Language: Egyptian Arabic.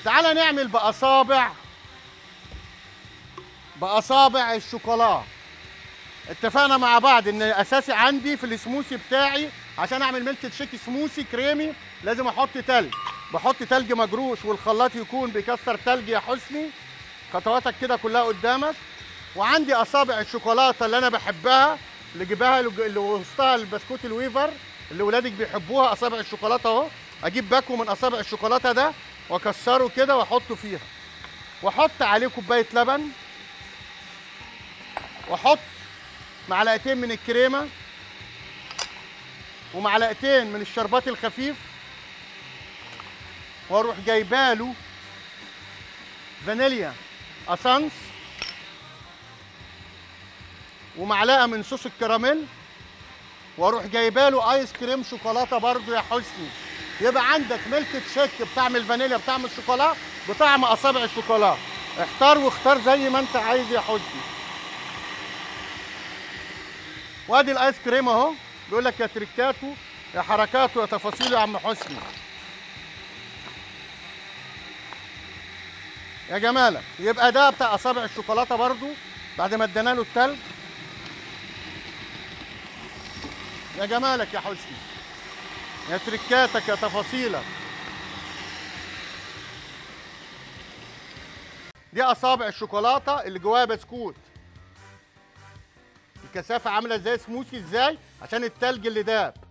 تعالى نعمل باصابع باصابع الشوكولا اتفقنا مع بعض ان اساسي عندي في السموسي بتاعي عشان اعمل ميلك شيك سموسي كريمي لازم احط تلج بحط تلج مجروش والخلاط يكون بيكسر تلج يا حسني خطواتك كده كلها قدامك وعندي اصابع الشوكولاته اللي انا بحبها اللي جيبها اللي وسطها البسكوت الويفر اللي ولادك بيحبوها اصابع الشوكولاته اهو اجيب باكو من اصابع الشوكولاته ده واكسره كده واحطه فيها واحط عليه كوبايه لبن واحط معلقتين من الكريمه ومعلقتين من الشربات الخفيف واروح جايباله فانيليا اسانس ومعلقه من صوص الكراميل واروح جايباله ايس كريم شوكولاته برضو يا حسني يبقى عندك ميلك شيك بطعم الفانيليا بطعم الشوكولا بطعم اصابع الشوكولا احتار واختار زي ما انت عايز يا حسني وادي الايس كريم اهو بيقول لك يا تريكاته يا حركاته يا تفاصيله يا عم حسني يا جمالك يبقى ده بتاع اصابع الشوكولاته برضو بعد ما ادينا له التلج يا جمالك يا حسني يا تركاتك يا تفاصيلك دي اصابع الشوكولاته اللي جواها بسكوت الكثافه عامله ازاي سموثي ازاي عشان التلج اللي داب